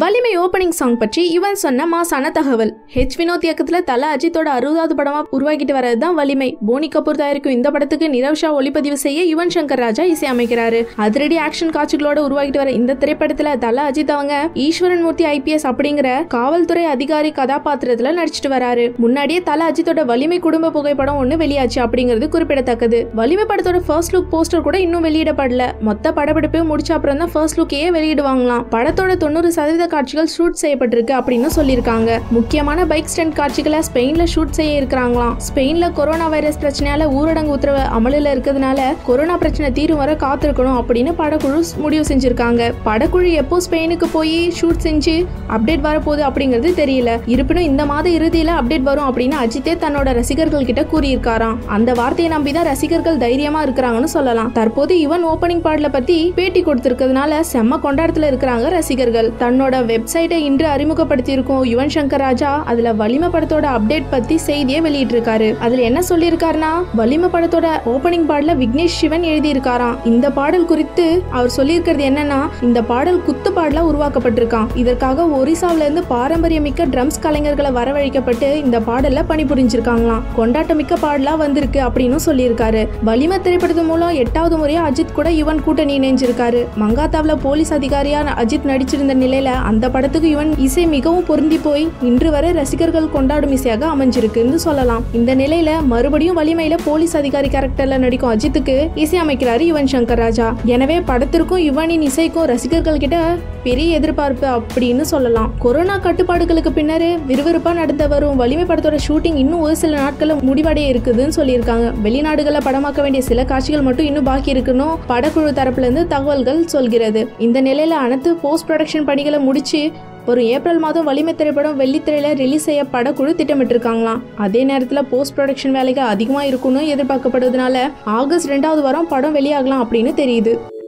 வலிமை opening song பற்றி இவன் சொன்ன மாசான தகவல் ஹெச் வினோத் இயக்கத்துல தல அஜித்தோட அறுபதாவது படமா உருவாக்கிட்டு வர்றது தான் வலிமை போனி கபூர் தயாரிக்கும் இந்த படத்துக்கு நிரவ் ஷா ஒளிப்பதிவு செய்ய யுவன் சங்கர் ராஜா இசையமைக்கிறாரு அதிரடி ஆக்ஷன் காட்சிகளோட உருவாக்கிட்டு வர இந்த திரைப்படத்துல தல அஜித் அவங்க ஈஸ்வரன் மூர்த்தி ஐபிஎஸ் அப்படிங்கிற காவல்துறை அதிகாரி கதாபாத்திரத்துல நடிச்சிட்டு வராரு முன்னாடியே தல அஜித்தோட வலிமை குடும்ப புகைப்படம் ஒண்ணு வெளியாச்சு அப்படிங்கிறது குறிப்பிடத்தக்கது வலிமை படத்தோட ஃபர்ஸ்ட் லுக் போஸ்டர் கூட இன்னும் வெளியிடப்படல மொத்த படப்பிடிப்பையும் முடிச்ச அப்புறம் தான் ஃபர்ஸ்ட் லுக்கையே வெளியிடுவாங்களாம் படத்தோட தொண்ணூறு சதவீத காட்சிகள் ஷூட் செய்யப்பட்டிருக்கு அப்படின்னு சொல்லியிருக்காங்க முக்கியமான பைக் ஸ்டண்ட் காட்சிகளை ஸ்பெயின்ல ஷூட் செய்ய இருக்கிறாங்களாம் ஸ்பெயின்ல கொரோனா வைரஸ் பிரச்சனையால ஊரடங்கு உத்தரவு அமலில் இருக்கிறதுனால கொரோனா பிரச்சனை தீரும் வர காத்திருக்கணும் அப்படின்னு படக்குழு முடிவு செஞ்சிருக்காங்க படக்குழு எப்போ ஸ்பெயினுக்கு போய் ஷூட் செஞ்சு அப்டேட் வரப்போகுது அப்படிங்கிறது தெரியல இருப்பினும் இந்த மாத இறுதியில அப்டேட் வரும் அப்படின்னு அஜித்தே தன்னோட ரசிகர்கள் கிட்ட கூறியிருக்காராம் அந்த வார்த்தையை நம்பி தான் ரசிகர்கள் தைரியமா இருக்கிறாங்கன்னு சொல்லலாம் தற்போது இவன் ஓப்பனிங் பாடல பத்தி பேட்டி கொடுத்திருக்கிறதுனால செம்ம கொண்டாட்டத்துல இருக்கிறாங்க ரசிகர்கள் தன்னோட வெப்சைட்டை இன்று அறிமுகப்படுத்தியிருக்கும் யுவன் சங்கர் ராஜா அதுல வலிமை படத்தோட அப்டேட் பத்தி செய்தியை வெளியிட்டிருக்காரு அதுல என்ன சொல்லியிருக்காருன்னா வலிமை படத்தோட ஓப்பனிங் பாடல விக்னேஷ் சிவன் எழுதியிருக்காராம் இந்த பாடல் குறித்து அவர் சொல்லியிருக்கிறது என்னன்னா இந்த பாடல் குத்து பாடலா உருவாக்கப்பட்டிருக்கான் இதற்காக ஒரிசாவில இருந்து பாரம்பரியமிக்க ட்ரம்ஸ் கலைஞர்களை வரவழைக்கப்பட்டு இந்த பாடல்ல பணிபுரிஞ்சிருக்காங்களாம் கொண்டாட்டமிக்க பாடலா வந்திருக்கு அப்படின்னு சொல்லியிருக்காரு வலிமை திரைப்படத்து மூலம் எட்டாவது முறையா அஜித் கூட யுவன் கூட்டணி இணைஞ்சிருக்காரு மங்காத்தாவில் போலீஸ் அதிகாரியா அஜித் நடிச்சிருந்த நிலையில அந்த படத்துக்கு யுவன் இசை மிகவும் பொருந்தி போய் இன்று வரை ரசிகர்கள் கொண்டாடும் இசையாக அமைஞ்சிருக்குன்னு சொல்லலாம் இந்த நிலையில மறுபடியும் வலிமையில போலீஸ் அதிகாரி கேரக்டர்ல நடிக்கும் அஜித்துக்கு இசையமைக்கிறாரு யுவன் சங்கர் ராஜா எனவே படத்திற்கும் யுவனின் இசைக்கும் ரசிகர்கள் கிட்ட பெரிய எதிர்பார்ப்பு அப்படின்னு சொல்லலாம் கொரோனா கட்டுப்பாடுகளுக்கு பின்னர் விறுவிறுப்பா நடந்த வரும் வலிமை படத்தோட ஷூட்டிங் இன்னும் ஒரு சில நாட்கள் முடிவடைய இருக்குதுன்னு சொல்லியிருக்காங்க வெளிநாடுகளில் படமாக்க வேண்டிய சில காட்சிகள் மட்டும் இன்னும் பாக்கி இருக்குன்னு படக்குழு தரப்புல இருந்து தகவல்கள் சொல்கிறது இந்த நிலையில அனைத்து போஸ்ட் ப்ரொடக்ஷன் பணிகளை முடிச்சு ஒரு ஏப்ரல் மாதம் வலிமை திரைப்படம் வெள்ளித்திரையில ரிலீஸ் செய்ய படக்குழு திட்டமிட்டிருக்காங்களாம் அதே நேரத்தில் போஸ்ட் ப்ரொடக்ஷன் வேலைகள் அதிகமாக இருக்கும்னு எதிர்பார்க்கப்படுவதனால ஆகஸ்ட் ரெண்டாவது வாரம் படம் வெளியாகலாம் அப்படின்னு தெரியுது